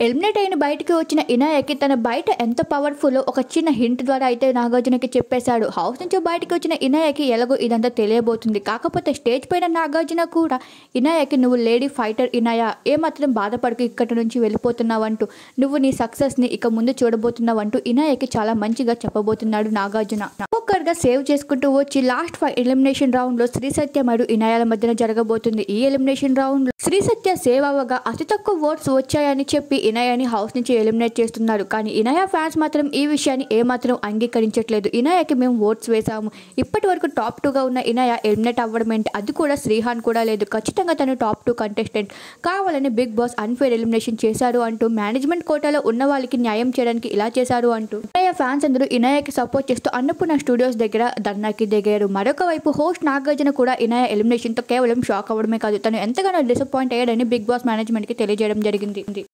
eliminate అయిన బయటికి వచ్చిన ఇనాయకి తన బయట ఎంత పవర్ఫుల్ ఒక చిన్న హింట్ ద్వారా అయితే నాగార్జునకి చెప్పేశాడు హౌస్ నుంచి బయటికి వచ్చిన ఇనాయకి ఎలాగో ఇదంతా తెలియబోతుంది కాకపోతే స్టేజ్ పైన నాగార్జున కూడా ఇనాయకి నువ్వు లేడీ ఫైటర్ ఇనాయ ఏమాత్రం బాధపడకు ఇక్కడి నుంచి వెళ్ళిపోతున్నావంటూ నువ్వు నీ సక్సెస్ని ఇక ముందు చూడబోతున్నావంటూ ఇనాయకి చాలా మంచిగా చెప్పబోతున్నాడు నాగార్జున ఒక్కరుగా సేవ్ చేసుకుంటూ వచ్చి లాస్ట్ ఫైవ్ ఎలిమినేషన్ రౌండ్ లో శ్రీ సత్య మరియు ఇనాయాల మధ్యన జరగబోతుంది ఈ ఎలిమినేషన్ రౌండ్ లో శ్రీ సత్య సేవ్ అవ్వగా అతి తక్కువ ఓట్స్ వచ్చాయని చెప్పి ఇనాయాని హౌస్ నుంచి ఎలిమినేట్ చేస్తున్నారు కానీ ఇనాయా ఫ్యాన్స్ మాత్రం ఈ విషయాన్ని ఏమాత్రం అంగీకరించట్లేదు ఇనాయాకి మేము ఓట్స్ వేసాము ఇప్పటి వరకు టాప్ టూగా ఉన్న ఇనాయా ఎలిమినేట్ అవ్వడం ఏంటి అది కూడా శ్రీహాన్ కూడా లేదు ఖచ్చితంగా తను టాప్ టూ కంటెస్టెంట్ కావాలని బిగ్ బాస్ అన్ఫేర్ ఎలిమినేషన్ చేశారు అంటూ మేనేజ్మెంట్ కోటాలో ఉన్న వాళ్ళకి న్యాయం చేయడానికి ఇలా చేశారు అంటూ ఇనాయా ఫ్యాన్స్ అందరూ ఇనాయాకి సపోర్ట్ చేస్తూ అన్నపూర్ణ స్టూడియోస్ దగ్గర ధర్నాకి దిగారు మరొక వైపు హోస్ట్ నాగార్జున కూడా ఇనాయా ఎలిమినేషన్తో కేవలం షాక్ అవ్వడమే కాదు తను ఎంతగానో డిసప్పాయింట్ అయ్యాడని బిగ్ బాస్ మేనేజ్మెంట్కి తెలియజేయడం జరిగింది